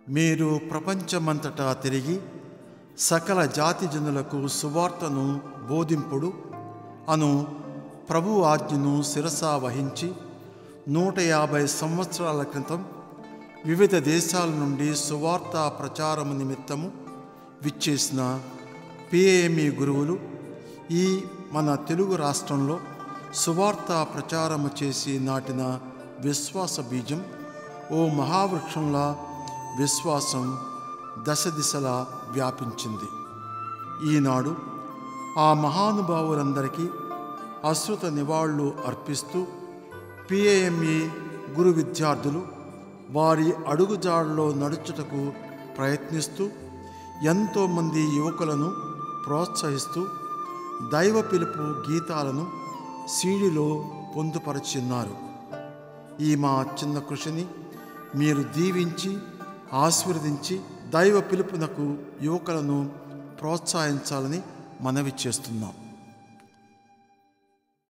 మీరు ప్రపంచమంతటా తిరిగి సకల జాతి జనులకు సువార్తను బోధింపుడు అను ప్రభు ఆజ్ఞను శిరసా వహించి నూట యాభై సంవత్సరాల క్రితం వివిధ దేశాల నుండి సువార్త ప్రచారము నిమిత్తము విచ్చేసిన పిఏఎంఈ గురువులు ఈ మన తెలుగు రాష్ట్రంలో సువార్త ప్రచారము చేసి నాటిన విశ్వాస బీజం ఓ మహావృక్షంలా విశ్వాసం దశ దిశలా వ్యాపించింది ఈనాడు ఆ మహానుభావులందరికీ అశ్రుత నివాళులు అర్పిస్తూ పిఏఎంఈ గురు విద్యార్థులు వారి అడుగుజాడలో నడుచుటకు ప్రయత్నిస్తూ ఎంతోమంది యువకులను ప్రోత్సహిస్తూ దైవ పిలుపు గీతాలను సీడీలో పొందుపరచున్నారు ఈ మా చిన్న కృషిని మీరు దీవించి ఆశీర్వదించి దైవ పిలుపునకు యువకులను ప్రోత్సహించాలని మనవి చేస్తున్నాం